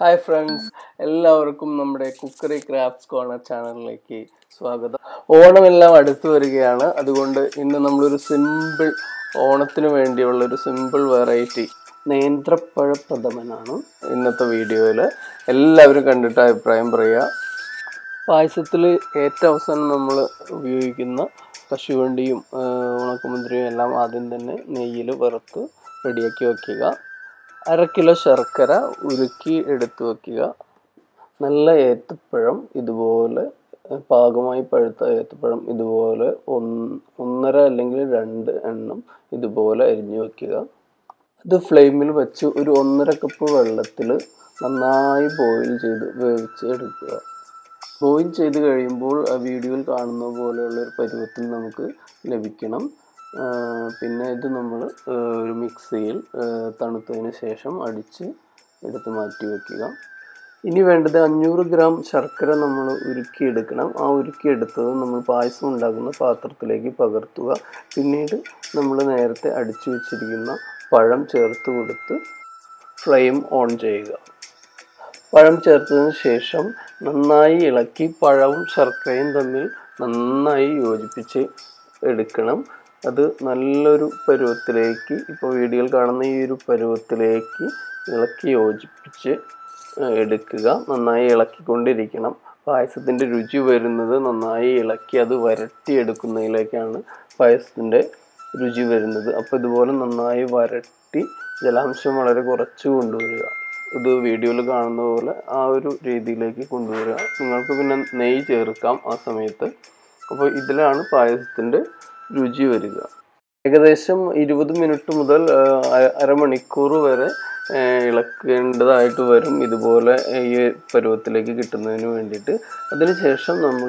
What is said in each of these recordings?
hi friends എല്ലാവർക്കും നമ്മുടെ cookery crafts corner ചാനലിലേക്ക് സ്വാഗതം ഓണമെല്ലാം അടുത്തു വരികയാണ് അതുകൊണ്ട് ഇന്ന് നമ്മളൊരു സിമ്പിൾ ഓണത്തിന് വേണ്ടിയുള്ള ഒരു സിമ്പിൾ വെറൈറ്റി നേന്ത്രപ്പഴ പ്രഥമനാണ് ഇന്നത്തെ വീഡിയോയിൽ എല്ലാവരും കണ്ടിട്ട് അഭിപ്രായം പറയുക പായസത്തിൽ ഏറ്റവും അവസാനം നമ്മൾ ഉപയോഗിക്കുന്ന കശുവണ്ടിയും ആ, ഉണക്കമുന്തിരിയും എല്ലാം ആദ്യം തന്നെ നെയ്യിൽ വറുത്ത് റെഡിയാക്കി വയ്ക്കുക അര കിലോ ശർക്കര ഉരുക്കി എടുത്ത് വയ്ക്കുക നല്ല ഏത്തപ്പഴം ഇതുപോലെ ആ, പാകമായി പഴുത്ത ഏത്തപ്പഴം ഇതുപോലെ ഒന്ന് ഒന്നര അല്ലെങ്കിൽ രണ്ട് എണ്ണം ഇതുപോലെ അരിഞ്ഞു വയ്ക്കുക ഇത് ഫ്ലെയിമിൽ വെച്ച് ഒരു ഒന്നര കപ്പ് വെള്ളത്തിൽ നന്നായി ബോയിൽ ചെയ്ത് വേവിച്ച് എടുക്കുക ബോയിൽ ചെയ്ത് കഴിയുമ്പോൾ ആ വീഡിയോയിൽ കാണുന്ന പോലെയുള്ള ഒരു പരുവത്തിൽ നമുക്ക് ലഭിക്കണം ആ, പിന്നെ ഇത് നമ്മൾ ഒരു മിക്സിയിൽ ആ, തണുത്തതിന് ശേഷം അടിച്ച് എടുത്ത് മാറ്റി വയ്ക്കുക ഇനി വേണ്ടത് അഞ്ഞൂറ് ഗ്രാം ശർക്കര നമ്മൾ ഉരുക്കിയെടുക്കണം ആ ഉരുക്കിയെടുത്തത് നമ്മൾ പായസം ഉണ്ടാക്കുന്ന പാത്രത്തിലേക്ക് പകർത്തുക പിന്നീട് നമ്മൾ നേരത്തെ അടിച്ചു വെച്ചിരിക്കുന്ന പഴം ചേർത്ത് കൊടുത്ത് ഫ്ലെയിം ഓൺ ചെയ്യുക പഴം ചേർത്തതിന് ശേഷം നന്നായി ഇളക്കി പഴവും ശർക്കരയും തമ്മിൽ നന്നായി യോജിപ്പിച്ച് എടുക്കണം അത് നല്ലൊരു പരുവത്തിലേക്ക് ഇപ്പോൾ വീഡിയോയിൽ കാണുന്ന ഈ ഒരു പരുവത്തിലേക്ക് ഇളക്കി യോജിപ്പിച്ച് ആ, എടുക്കുക നന്നായി ഇളക്കിക്കൊണ്ടിരിക്കണം പായസത്തിൻ്റെ രുചി വരുന്നത് നന്നായി ഇളക്കി അത് വരട്ടിയെടുക്കുന്നതിലേക്കാണ് പായസത്തിൻ്റെ രുചി വരുന്നത് അപ്പോൾ ഇതുപോലെ നന്നായി വരട്ടി ജലാംശം വളരെ കുറച്ച് കൊണ്ടുവരിക ഇത് വീഡിയോയിൽ കാണുന്ന പോലെ ആ ഒരു രീതിയിലേക്ക് കൊണ്ടുവരിക നിങ്ങൾക്ക് പിന്നെ നെയ്യ് ചേർക്കാം ആ സമയത്ത് അപ്പോൾ ഇതിലാണ് പായസത്തിൻ്റെ രുചി വരിക ഏകദേശം ഇരുപത് മിനിറ്റ് മുതൽ ആ, അര- അരമണിക്കൂർ വരെ ആ, ഇളക്കേണ്ടതായിട്ട് വരും ഇതുപോലെ ഈ പരുവത്തിലേക്ക് കിട്ടുന്നതിന് വേണ്ടിയിട്ട് അതിനുശേഷം നമ്മൾ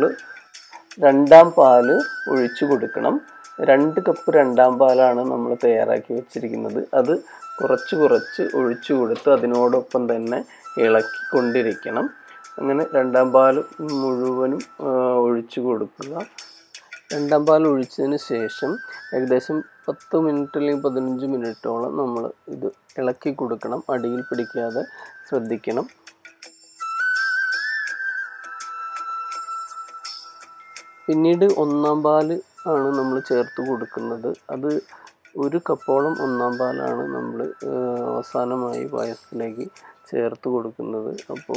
രണ്ടാം പാല് ഒഴിച്ചു കൊടുക്കണം രണ്ട് കപ്പ് രണ്ടാം പാലാണ് നമ്മൾ തയ്യാറാക്കി വെച്ചിരിക്കുന്നത് അത് കുറച്ച് കുറച്ച് ഒഴിച്ചു കൊടുത്ത് അതിനോടൊപ്പം തന്നെ ഇളക്കിക്കൊണ്ടിരിക്കണം അങ്ങനെ രണ്ടാം പാൽ മുഴുവനും ആ, ഒഴിച്ചു കൊടുക്കുക രണ്ടാം പാൽ ഒഴിച്ചതിന് ശേഷം ഏകദേശം പത്ത് മിനിറ്റ് അല്ലെങ്കിൽ പതിനഞ്ച് മിനിറ്റോളം നമ്മൾ ഇത് ഇളക്കി കൊടുക്കണം അടിയിൽ പിടിക്കാതെ ശ്രദ്ധിക്കണം പിന്നീട് ഒന്നാം പാല് ആണ് നമ്മൾ ചേർത്ത് കൊടുക്കുന്നത് അത് ഒരു കപ്പോളം ഒന്നാം പാലാണ് നമ്മൾ അവസാനമായി പായസത്തിലേക്ക് ചേർത്ത് കൊടുക്കുന്നത് അപ്പോൾ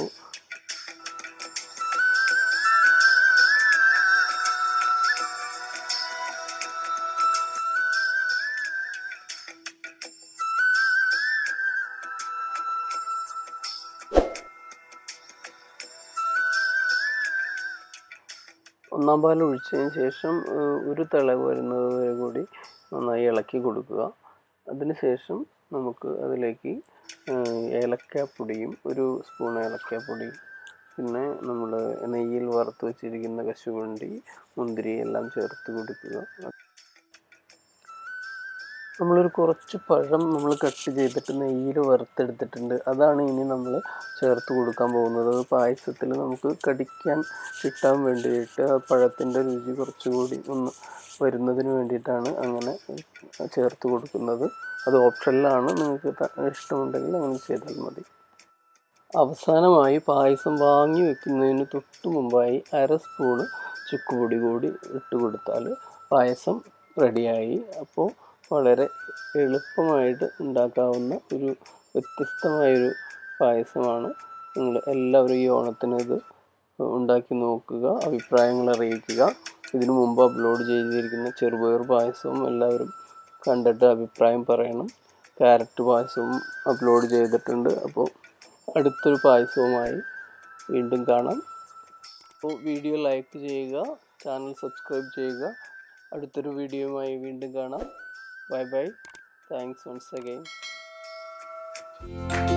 ഒന്നാം പാൽ ഒഴിച്ചതിന് ശേഷം ഏഹ്, ഒരു തിളവ് വരുന്നത് വരെ കൂടി നന്നായി ഇളക്കി കൊടുക്കുക അതിനുശേഷം നമുക്ക് അതിലേക്ക് ഏഹ്, ഏലക്കാപ്പൊടിയും ഒരു സ്പൂൺ ഏലക്കാപ്പൊടിയും പിന്നെ നമ്മൾ നെയ്യിൽ വറുത്ത് വെച്ചിരിക്കുന്ന കശുവണ്ടി മുന്തിരി എല്ലാം ചേർത്ത് കൊടുക്കുക നമ്മളൊരു കുറച്ച് പഴം നമ്മൾ കട്ട് ചെയ്തിട്ട് നെയ്യിൽ വറുത്തെടുത്തിട്ടുണ്ട് അതാണ് ഇനി നമ്മൾ ചേർത്ത് കൊടുക്കാൻ പോകുന്നത് അത് പായസത്തിൽ നമുക്ക് കടിക്കാൻ കിട്ടാൻ വേണ്ടിയിട്ട് ആ പഴത്തിൻ്റെ രുചി കുറച്ചുകൂടി ഒന്ന് വരുന്നതിന് വേണ്ടിയിട്ടാണ് അങ്ങനെ ചേർത്ത് കൊടുക്കുന്നത് അത് ഓപ്ഷനിലാണ് നിങ്ങൾക്ക് ത- ഇഷ്ടമുണ്ടെങ്കിൽ അങ്ങനെ ചെയ്താൽ മതി അവസാനമായി പായസം വാങ്ങി വെക്കുന്നതിന് തൊട്ട് മുമ്പായി അര സ്പൂണ് ചുക്കുപൊടി കൂടി ഇട്ട് കൊടുത്താൽ പായസം റെഡിയായി അപ്പോൾ വളരെ എളുപ്പമായിട്ട് ഉണ്ടാക്കാവുന്ന ഒരു വ്യത്യസ്തമായൊരു പായസമാണ് നിങ്ങൾ എല്ലാവരും ഈ ഓണത്തിന് ഇത് ഉണ്ടാക്കി നോക്കുക അഭിപ്രായങ്ങൾ അറിയിക്കുക ഇതിനു മുമ്പ് അപ്ലോഡ് ചെയ്തിരിക്കുന്ന ചെറുപയർ പായസവും എല്ലാവരും കണ്ടിട്ട് അഭിപ്രായം പറയണം ക്യാരറ്റ് പായസവും അപ്ലോഡ് ചെയ്തിട്ടുണ്ട് അപ്പോൾ അടുത്തൊരു പായസവുമായി വീണ്ടും കാണാം അപ്പോൾ വീഡിയോ ലൈക്ക് ചെയ്യുക ചാനൽ സബ്സ്ക്രൈബ് ചെയ്യുക അടുത്തൊരു വീഡിയോയുമായി വീണ്ടും കാണാം bye bye thanks once again